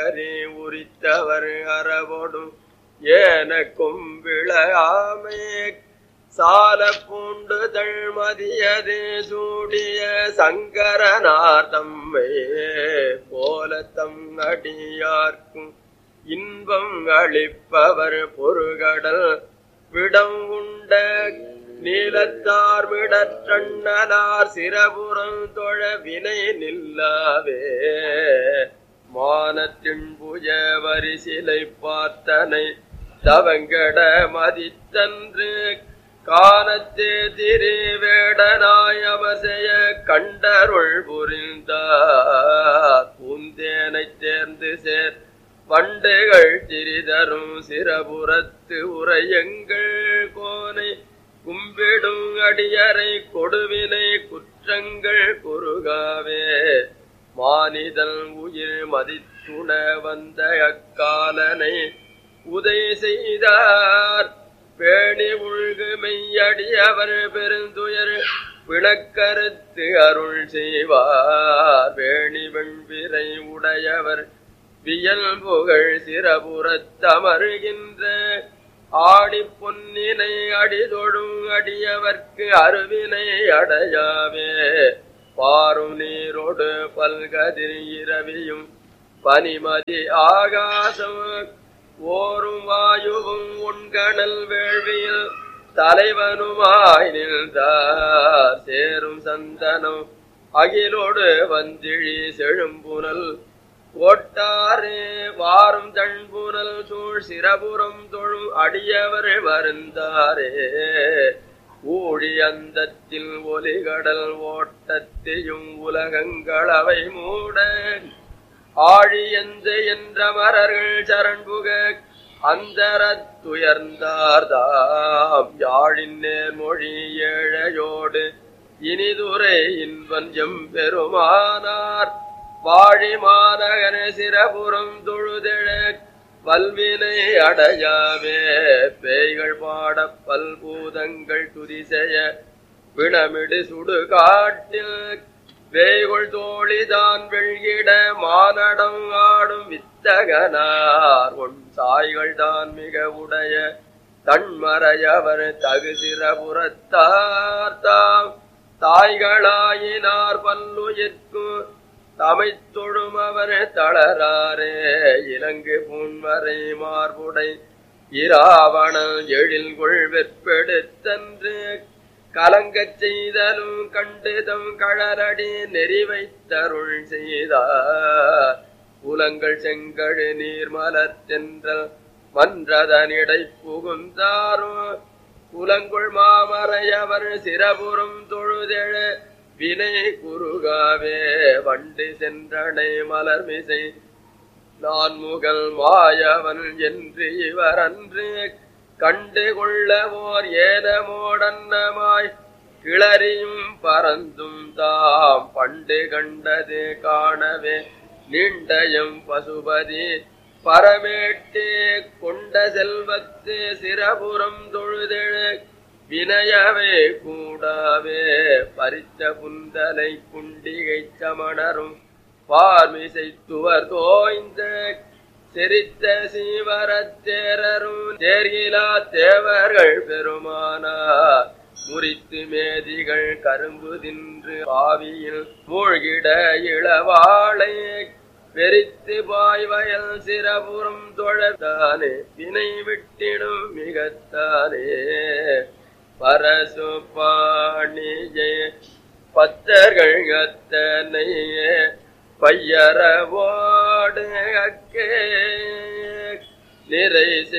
அரி உரித்தவர் அறவோடும் ஏனக்கும் விளையாமே சால பூண்டு தழ்மதியது சூடிய சங்கரனார் தம்மை போல தம் அடியார்க்கும் இன்பம் அளிப்பவர் பொறுகடல் விடம் உண்ட நீலத்தார் விடற்றண்ணலார் சிரபுரம் தொழ வினை நில்லாவே மானத்தின் புஜ வரிசிலை பார்த்தனை தவங்கட மதித்தன்று காணத்தே திரு வேடனாயமசைய கண்டருள் புரிந்தார் பூந்தேனை தேர்ந்து சேர் பண்டுகள் திரிதரும் சிரபுரத்து உரையங்கள் கோனை கும்பிடும் அடியரை கொடுவினை குற்றங்கள் குறுகாவே மானிதன் உயிர் மதித்துண வந்த அக்காலனை உதை செய்தார் பேணி உள்கு மெய்யடியவர் பெருந்துயர் பிணக்கருத்து அருள் செய்வார் வேணி வெண்பிரை உடையவர் வியல் புகழ் சிறபுறத்தமருகின்ற ஆடி பொன்னினை அடிதொழும் அடியவர்க்கு அருவினை அடையாவே பாரும் நீரோடு பல்கதிர் இரவியும் பனிமதி ஆகாசம் ஓரும் வாயுவும் உண்கணல் வேள்வியில் தலைவனுமாய் நின்றார் சேரும் சந்தனம் அகிலோடு வந்திழி செழும்புனல் ஓட்டாரே வாரும் தண்புனல் சூழ் சிரபுரம் தொழும் அடியவர் வருந்தாரே ஊழி அந்தத்தில் ஒலிகடல் ஓட்டத்தையும் உலகங்களவை மூட ஆழி எந்த என்ற மரர்கள் சரண்புக அந்தரத்துயர்ந்தார்தாம் யாழின் நேர்மொழி ஏழையோடு இனிதுரை இன்பஞ்சம் பெருமானார் வாழி மாநகர சிரபுரம் தொழுதெழ பல்வினை அடையாவே பேய்கள் பாட பல்பூதங்கள் துதி செய்ய பிணமிடு சுடுகாட்டில் வேய்கொள் தோழிதான் வெள்கிட மானடம் ஆடும் வித்தகனார் உன் சாய்கள் தான் மிக உடைய தன்மறையவர் தகுதிரபுறத்தார் தாம் தாய்களாயினார் பல்லுயிர்க்கும் தமைத் தொழும் அவர் தளராரே இலங்கு பூன்வரை மார்புடை இராவணன் எழில் கொள் வெற்பெடுத்தன்று கலங்கச் செய்தலும் கண்டுதம் கழலடி நெறி வைத்தருள் செய்தார் புலங்கள் செங்கழு நீர் மலர்த்தென்றல் மன்றதனிடை புகுந்தாரும் புலங்குள் மாமறையவர் சிரபுரம் தொழுதெழ வினை குறுகாவே வண்டு சென்றனை மலர்மிசை நான் முகல் மாயவன் என்று இவர் அன்று கண்டு கொள்ளவோர் ஏனமோடன்னமாய் கிளறியும் பறந்தும் தாம் பண்டு கண்டது காணவே நீண்டயம் பசுபதி பரமேட்டே கொண்ட செல்வத்து சிரபுரம் தொழுதெழ வினயவே கூடாவே பறித்த புந்தலை குண்டிகை சமணரும் பார்மிசைத்துவர் தோய்ந்த செரித்த சீவரத்தேரரும் தேர்கிலா தேவர்கள் பெருமானார் முறித்து மேதிகள் கரும்பு தின்று பாவியில் மூழ்கிட இளவாளை பெரித்து பாய்வயல் சிரபுரம் தொழத்தானே வினை விட்டிடும் மிகத்தானே பரசு பாணியே பத்தர்கள் அத்தனையே பையரவோடு அக்கே நிறை